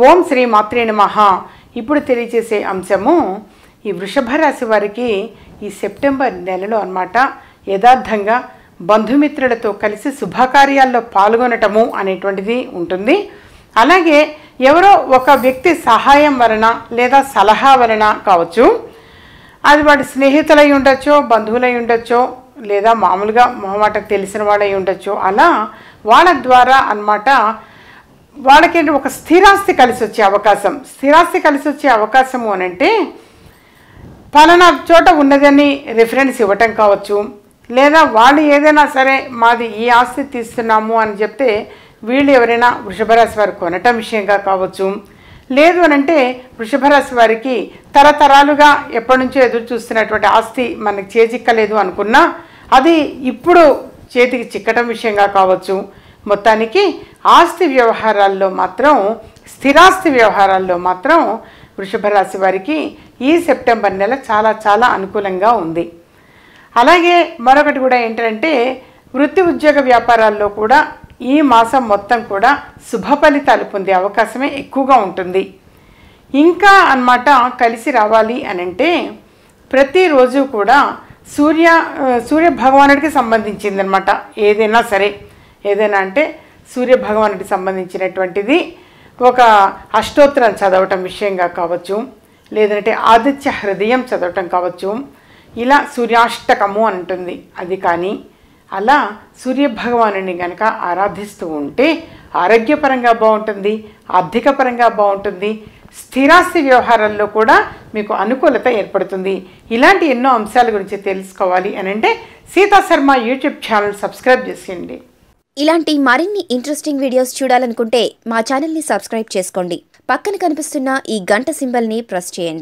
ఓం శ్రీ మాత్రే నమః ఇప్పుడు తెలియజేసే అంశము ఈ వృషభ రాశి వారికి ఈ సెప్టెంబర్ నెలలో అన్నమాట యథార్థంగా బంధుమిత్రులతో కలిసి శుభకార్యాల్లో పాల్గొనటము అనేటువంటిది ఉంటుంది అలాగే ఎవరో ఒక వ్యక్తి సహాయం వలన లేదా సలహా వలన కావచ్చు అది వాడి స్నేహితులై ఉండొచ్చో బంధువులై ఉండొచ్చో లేదా మామూలుగా మొహమాటకు తెలిసిన వాళ్ళై ఉండొచ్చు అలా వాళ్ళ ద్వారా అన్నమాట వాళ్ళకేంటి ఒక స్థిరాస్తి కలిసి వచ్చే అవకాశం స్థిరాస్తి కలిసి వచ్చే అవకాశము అని అంటే పలానా చోట ఉన్నదని రిఫరెన్స్ ఇవ్వటం కావచ్చు లేదా వాళ్ళు ఏదైనా సరే మాది ఈ ఆస్తి తీస్తున్నాము అని చెప్తే వీళ్ళు ఎవరైనా వృషభరాశి వారు కొనటం విషయంగా కావచ్చు లేదు అని అంటే వృషభరాశి వారికి తరతరాలుగా ఎప్పటి నుంచో ఎదురు చూస్తున్నటువంటి ఆస్తి మనకి చేజిక్కలేదు అనుకున్నా అది ఇప్పుడు చేతికి చిక్కటం విషయంగా కావచ్చు మొత్తానికి ఆస్తి వ్యవహారాల్లో మాత్రం స్థిరాస్తి వ్యవహారాల్లో మాత్రం వృషభ రాశి వారికి ఈ సెప్టెంబర్ నెల చాలా చాలా అనుకూలంగా ఉంది అలాగే మరొకటి కూడా ఏంటంటే వృత్తి ఉద్యోగ వ్యాపారాల్లో కూడా ఈ మాసం మొత్తం కూడా శుభ ఫలితాలు పొందే అవకాశమే ఎక్కువగా ఉంటుంది ఇంకా అన్నమాట కలిసి రావాలి అని అంటే ప్రతిరోజు కూడా సూర్య ఆ, సూర్య భగవానుడికి సంబంధించింది అనమాట ఏదైనా సరే ఏదైనా అంటే సూర్య భగవానుడికి సంబంధించినటువంటిది ఒక అష్టోత్తరం చదవటం విషయంగా కావచ్చు లేదంటే ఆదిత్య హృదయం చదవటం కావచ్చు ఇలా సూర్యాష్టకము అని ఉంటుంది అది కానీ అలా సూర్య భగవానుని గనక ఆరాధిస్తూ ఉంటే ఆరోగ్యపరంగా బాగుంటుంది ఆర్థిక పరంగా బాగుంటుంది స్థిరాస్తి వ్యవహారాల్లో కూడా మీకు అనుకూలత ఏర్పడుతుంది ఇలాంటి ఎన్నో అంశాల గురించి తెలుసుకోవాలి అని అంటే Seetha Sharma YouTube channel subscribe చేసేయండి ఇలాంటి మరిన్ని ఇంట్రెస్టింగ్ వీడియోస్ చూడాలనుకుంటే మా ఛానల్ని సబ్స్క్రైబ్ చేసుకోండి పక్కన కనిపిస్తున్న ఈ గంట సింబల్ని ప్రెస్ చేయండి